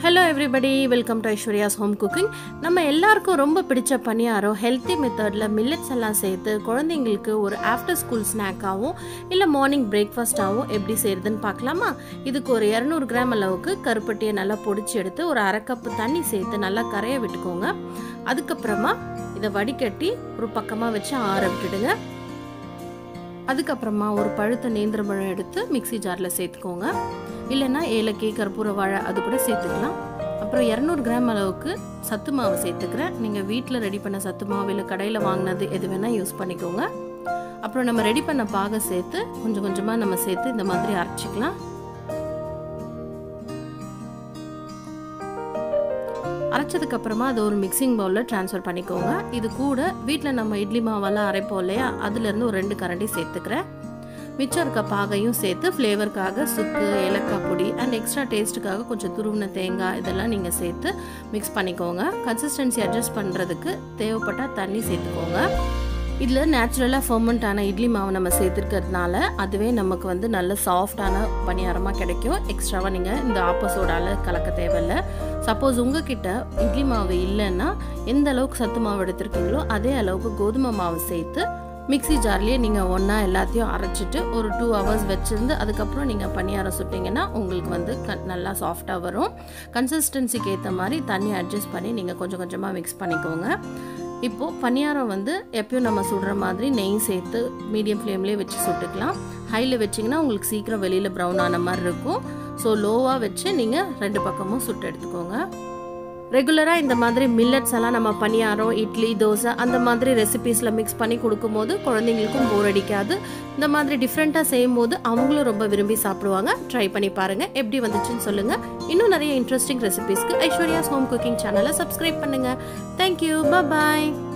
hello everybody welcome to Aishwarya's home cooking நம்ம எல்லாருக்கும் ரொம்ப பிடிச்ச பணியாரம் ஹெல்த்தி மெத்தடில் மில்லட்ஸ் எல்லாம் சேர்த்து குழந்தைங்களுக்கு ஒரு ஆஃப்டர் ஸ்கூல் ஸ்நாக்காகவும் இல்லை மார்னிங் பிரேக்ஃபாஸ்ட்டாகவும் எப்படி செய்கிறதுன்னு பார்க்கலாமா இதுக்கு ஒரு இரநூறு கிராம் அளவுக்கு கருப்பட்டியை நல்லா பொடிச்சு எடுத்து ஒரு அரை கப்பு தண்ணி சேர்த்து நல்லா கரைய விட்டுக்கோங்க அதுக்கப்புறமா இதை வடிகட்டி ஒரு பக்கமாக வச்சு ஆற விட்டுடுங்க அதுக்கப்புறமா ஒரு பழுத்த நேந்திர பழம் எடுத்து மிக்சி ஜாரில் சேர்த்துக்கோங்க இல்லைன்னா ஏலக்காய் கற்பூர வாழை அது கூட சேர்த்துக்கலாம் அப்புறம் இரநூறு கிராம் அளவுக்கு சத்து மாவு சேர்த்துக்கிறேன் நீங்கள் வீட்டில் ரெடி பண்ண சத்து மாவு இல்லை கடையில் வாங்கினது எது வேணால் யூஸ் பண்ணிக்கோங்க அப்புறம் நம்ம ரெடி பண்ண பாகை சேர்த்து கொஞ்சம் கொஞ்சமாக நம்ம சேர்த்து இந்த மாதிரி அரைச்சிக்கலாம் அரைச்சதுக்கு அப்புறமா அதை ஒரு மிக்சிங் பவுலில் ட்ரான்ஸ்ஃபர் பண்ணிக்கோங்க இது கூட வீட்டில் நம்ம இட்லி மாவெல்லாம் அரைப்போம் இல்லையா அதுலேருந்து ஒரு ரெண்டு கரண்டி சேர்த்துக்கிறேன் மிச்சம் இருக்க பாகையும் சேர்த்து ஃப்ளேவருக்காக சுக்கு ஏலக்காய் பொடி அண்ட் எக்ஸ்ட்ரா டேஸ்ட்டுக்காக கொஞ்சம் துருவின தேங்காய் இதெல்லாம் நீங்கள் சேர்த்து மிக்ஸ் பண்ணிக்கோங்க கன்சிஸ்டன்சி அட்ஜஸ்ட் பண்ணுறதுக்கு தேவைப்பட்டால் தண்ணி சேர்த்துக்கோங்க இதில் நேச்சுரலாக ஃபர்மெண்ட் ஆன இட்லி மாவு நம்ம சேர்த்துருக்கிறதுனால அதுவே நமக்கு வந்து நல்ல சாஃப்டான பணியாரமாக கிடைக்கும் எக்ஸ்ட்ராவாக நீங்கள் இந்த ஆப்போசோடால் கலக்க தேவையில்லை சப்போஸ் உங்ககிட்ட இட்லி மாவு இல்லைன்னா எந்த அளவுக்கு சத்து மாவு எடுத்திருக்கீங்களோ அதே அளவுக்கு கோதுமை மாவு சேர்த்து மிக்சி ஜார்லேயே நீங்கள் ஒன்றா எல்லாத்தையும் அரைச்சிட்டு ஒரு டூ ஹவர்ஸ் வச்சுருந்து அதுக்கப்புறம் நீங்கள் பணியாரம் சுட்டிங்கன்னா உங்களுக்கு வந்து க நல்லா சாஃப்டாக வரும் கன்சிஸ்டன்சிக்கு ஏற்ற மாதிரி தண்ணி அட்ஜஸ்ட் பண்ணி நீங்கள் கொஞ்சம் கொஞ்சமாக மிக்ஸ் பண்ணிக்கோங்க இப்போது பணியாரம் வந்து எப்பயும் நம்ம சுடுற மாதிரி நெய் சேர்த்து மீடியம் ஃப்ளேம்லேயே வச்சு சுட்டுக்கலாம் ஹையில் வச்சிங்கன்னா உங்களுக்கு சீக்கிரம் வெளியில் ப்ரௌன் ஆன மாதிரி இருக்கும் ஸோ லோவாக வச்சு நீங்கள் ரெண்டு பக்கமும் சுட்டு எடுத்துக்கோங்க ரெகுலராக இந்த மாதிரி மில்லட்ஸ் எல்லாம் நம்ம பணியாரம் இட்லி தோசை அந்த மாதிரி ரெசிபீஸில் மிக்ஸ் பண்ணி கொடுக்கும்போது குழந்தைங்களுக்கும் போர் அடிக்காது இந்த மாதிரி டிஃப்ரெண்ட்டாக செய்யும் போது அவங்களும் ரொம்ப விரும்பி சாப்பிடுவாங்க ட்ரை பண்ணி பாருங்கள் எப்படி வந்துச்சுன்னு சொல்லுங்கள் இன்னும் நிறைய இன்ட்ரெஸ்டிங் ரெசிபீஸ்க்கு ஐஸ்வர்யாஸ் ஹோம் குக்கிங் சேனலை சப்ஸ்கிரைப் பண்ணுங்கள் தேங்க்யூ பாய்